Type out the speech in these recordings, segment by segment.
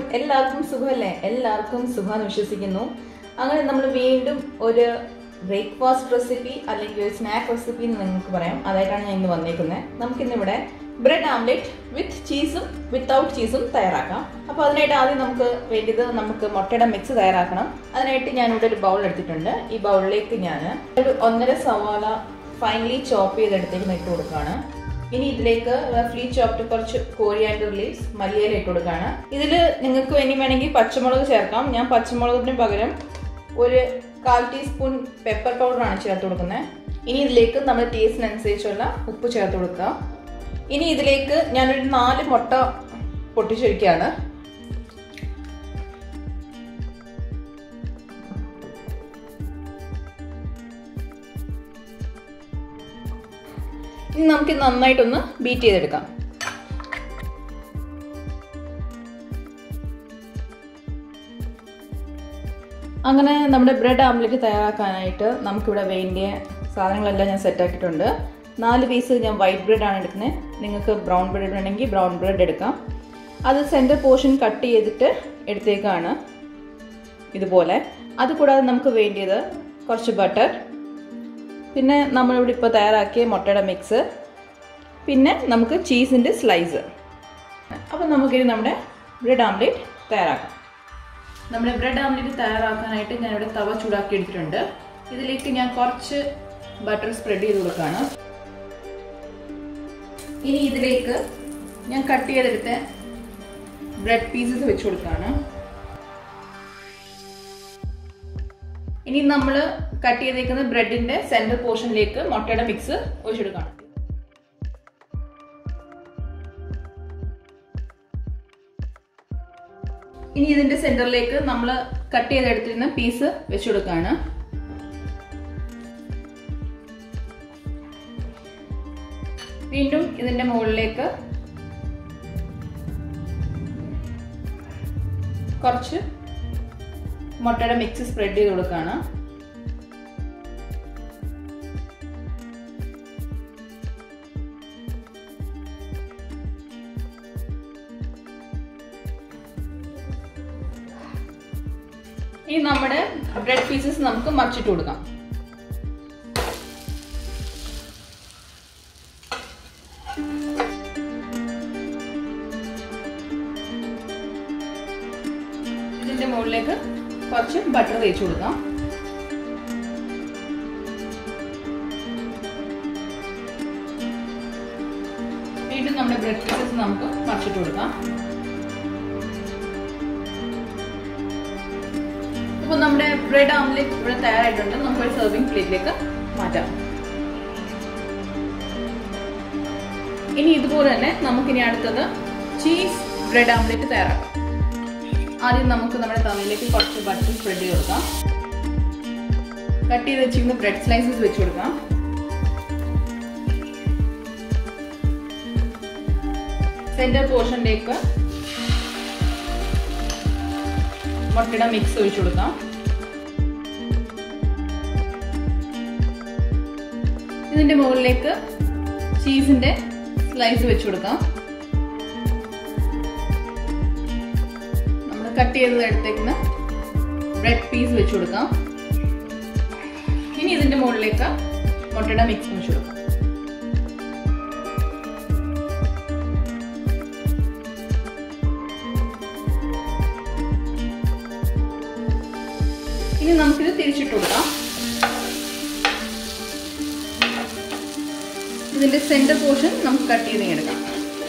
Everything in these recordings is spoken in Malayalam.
എല്ലാവർക്കും സുഖമല്ലേ എല്ലാവർക്കും സുഖമെന്ന് വിശ്വസിക്കുന്നു അങ്ങനെ നമ്മൾ വീണ്ടും ഒരു ബ്രേക്ക്ഫാസ്റ്റ് റെസിപ്പി അല്ലെങ്കിൽ ഒരു സ്നാക്ക് റെസിപ്പി എന്ന് നിങ്ങൾക്ക് പറയാം അതായിട്ടാണ് ഞാൻ ഇന്ന് വന്നേക്കുന്നത് നമുക്കിന്നിവിടെ ബ്രെഡ് ആംലെറ്റ് വിത്ത് ചീസും വിത്തൗട്ട് ചീസും തയ്യാറാക്കാം അപ്പോൾ അതിനായിട്ട് ആദ്യം നമുക്ക് വേണ്ടത് നമുക്ക് മുട്ടയുടെ മിക്സ് തയ്യാറാക്കണം അതിനായിട്ട് ഞാനിവിടെ ഒരു ബൗൾ എടുത്തിട്ടുണ്ട് ഈ ബൗളിലേക്ക് ഞാൻ ഒരു ഒന്നര സവാള ഫൈനലി ചോപ്പ് ചെയ്തെടുത്തേക്ക് ഇട്ട് കൊടുക്കുകയാണ് ഇനി ഇതിലേക്ക് റഫ്ലി ചോപ്ഡ് കുറച്ച് കോരിയാൻഡർ ലീവ്സ് മല്ലിയില ഇട്ട് കൊടുക്കുകയാണ് ഇതിൽ നിങ്ങൾക്ക് ഇനി വേണമെങ്കിൽ പച്ചമുളക് ചേർക്കാം ഞാൻ പച്ചമുളകിന് പകരം ഒരു കാൽ ടീസ്പൂൺ പെപ്പർ പൗഡറാണ് ചേർത്ത് കൊടുക്കുന്നത് ഇനി ഇതിലേക്ക് നമ്മൾ ടേസ്റ്റിനനുസരിച്ചുള്ള ഉപ്പ് ചേർത്ത് കൊടുക്കുക ഇനി ഇതിലേക്ക് ഞാനൊരു നാല് മുട്ട പൊട്ടിച്ചൊഴിക്കുകയാണ് ഇനി നമുക്ക് നന്നായിട്ടൊന്ന് ബീറ്റ് ചെയ്തെടുക്കാം അങ്ങനെ നമ്മുടെ ബ്രെഡ് ആംലെറ്റ് തയ്യാറാക്കാനായിട്ട് നമുക്കിവിടെ വേണ്ടിയ സാധനങ്ങളെല്ലാം ഞാൻ സെറ്റാക്കിയിട്ടുണ്ട് നാല് പീസ് ഞാൻ വൈറ്റ് ബ്രെഡ് ആണ് എടുക്കുന്നത് നിങ്ങൾക്ക് ബ്രൗൺ ബ്രെഡ് വേണമെങ്കിൽ ബ്രൗൺ ബ്രെഡ് എടുക്കാം അത് സെൻറ്റർ പോർഷൻ കട്ട് ചെയ്തിട്ട് എടുത്തേക്കാണ് ഇതുപോലെ അതുകൂടാതെ നമുക്ക് വേണ്ടിയത് കുറച്ച് ബട്ടർ പിന്നെ നമ്മളിവിടെ ഇപ്പോൾ തയ്യാറാക്കിയ മുട്ടയുടെ മിക്സ് പിന്നെ നമുക്ക് ചീസിൻ്റെ സ്ലൈസ് അപ്പോൾ നമുക്കിനി നമ്മുടെ ബ്രെഡ് ആംലെറ്റ് തയ്യാറാക്കാം നമ്മുടെ ബ്രെഡ് ആംലെറ്റ് തയ്യാറാക്കാനായിട്ട് ഞാനിവിടെ തവ ചൂടാക്കി എടുത്തിട്ടുണ്ട് ഇതിലേക്ക് ഞാൻ കുറച്ച് ബട്ടർ സ്പ്രെഡ് ചെയ്ത് കൊടുക്കുകയാണ് ഇനി ഇതിലേക്ക് ഞാൻ കട്ട് ചെയ്തെടുത്ത ബ്രെഡ് പീസസ് വെച്ച് കൊടുക്കുകയാണ് ഇനി നമ്മൾ കട്ട് ചെയ്തേക്കുന്ന ബ്രെഡിന്റെ സെന്റർ പോർഷനിലേക്ക് മുട്ടയുടെ മിക്സ് ഒഴിച്ചെടുക്കണം ഇനി ഇതിന്റെ സെന്ററിലേക്ക് നമ്മൾ കട്ട് ചെയ്തെടുത്തിരുന്ന പീസ് വെച്ചു കൊടുക്കുകയാണ് വീണ്ടും ഇതിന്റെ മുകളിലേക്ക് കുറച്ച് മുട്ടയുടെ മിക്സ് സ്പ്രെഡ് ചെയ്ത് കൊടുക്കുകയാണ് ഇനി നമ്മുടെ ബ്രെഡ് പീസസ് നമുക്ക് മറിച്ചിട്ട് കൊടുക്കാം ഇതിന്റെ മുകളിലേക്ക് കുറച്ച് ബട്ടർ തേച്ച് കൊടുക്കാം വീണ്ടും നമ്മുടെ ബ്രെഡ് പീസസ് നമുക്ക് മറിച്ചിട്ട് കൊടുക്കാം ഇപ്പൊ നമ്മുടെ ബ്രെഡ് ആംലെറ്റ് ഇവിടെ തയ്യാറായിട്ടുണ്ട് നമുക്ക് ഒരു സെർവിങ് പ്ലേറ്റിലേക്ക് മാറ്റാം ഇനി ഇതുപോലെ തന്നെ നമുക്കിനി അടുത്തത് ചീസ് ബ്രെഡ് ആംലെറ്റ് തയ്യാറാക്കാം ആദ്യം നമുക്ക് നമ്മുടെ തവയിലേക്ക് കുറച്ച് ബട്ടർ സ്പ്രെഡ് ചെയ്ത് കൊടുക്കാം കട്ട് ചെയ്ത് വെച്ചിരുന്ന ബ്രെഡ് സ്ലൈസസ് വെച്ച് കൊടുക്കാം സെന്റർ പോർഷനിലേക്ക് മുട്ടയുടെ മിക്സ് ഒഴിച്ചു കൊടുക്കാം ഇതിന്റെ മുകളിലേക്ക് ചീസിന്റെ സ്ലൈസ് വെച്ച് കൊടുക്കാം നമ്മൾ കട്ട് ചെയ്ത് എടുത്തേക്കുന്ന ബ്രെഡ് പീസ് വെച്ച് കൊടുക്കാം ഇനി ഇതിന്റെ മുകളിലേക്ക് മുട്ടയുടെ മിക്സ് വെച്ച് കൊടുക്കാം ഇനി നമുക്കിത് തിരിച്ചിട്ട് കൊടുക്കാം ഇതിന്റെ സെന്റർ പോർഷൻ നമുക്ക് കട്ട് ചെയ്ത് എടുക്കാം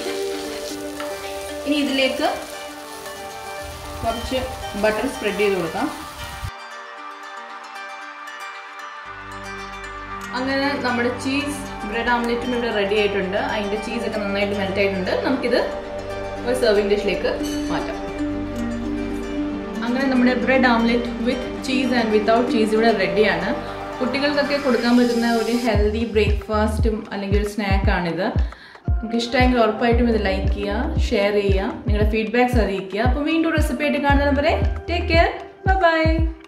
ഇനി ഇതിലേക്ക് കുറച്ച് ബട്ടർ സ്പ്രെഡ് ചെയ്ത് കൊടുക്കാം അങ്ങനെ നമ്മുടെ ചീസ് ബ്രെഡ് ആംലെറ്റും ഇവിടെ റെഡി ആയിട്ടുണ്ട് അതിൻ്റെ ചീസൊക്കെ നന്നായിട്ട് മെൽറ്റ് ആയിട്ടുണ്ട് നമുക്കിത് ഒരു സെർവിങ് ഡിഷിലേക്ക് മാറ്റാം അങ്ങനെ നമ്മുടെ bread omelette with cheese and without cheese ഇവിടെ റെഡിയാണ് കുട്ടികൾക്കൊക്കെ കൊടുക്കാൻ പറ്റുന്ന ഒരു ഹെൽത്തി ബ്രേക്ക്ഫാസ്റ്റും അല്ലെങ്കിൽ ഒരു സ്നാക്കാണിത് നിങ്ങൾക്ക് ഇഷ്ടമെങ്കിൽ ഉറപ്പായിട്ടും ഇത് ലൈക്ക് ചെയ്യുക ഷെയർ ചെയ്യുക നിങ്ങളുടെ ഫീഡ്ബാക്ക്സ് അറിയിക്കുക അപ്പോൾ വീണ്ടും റെസിപ്പി ആയിട്ട് കാണുന്നത് വരെ ടേക്ക് കെയർ ബൈ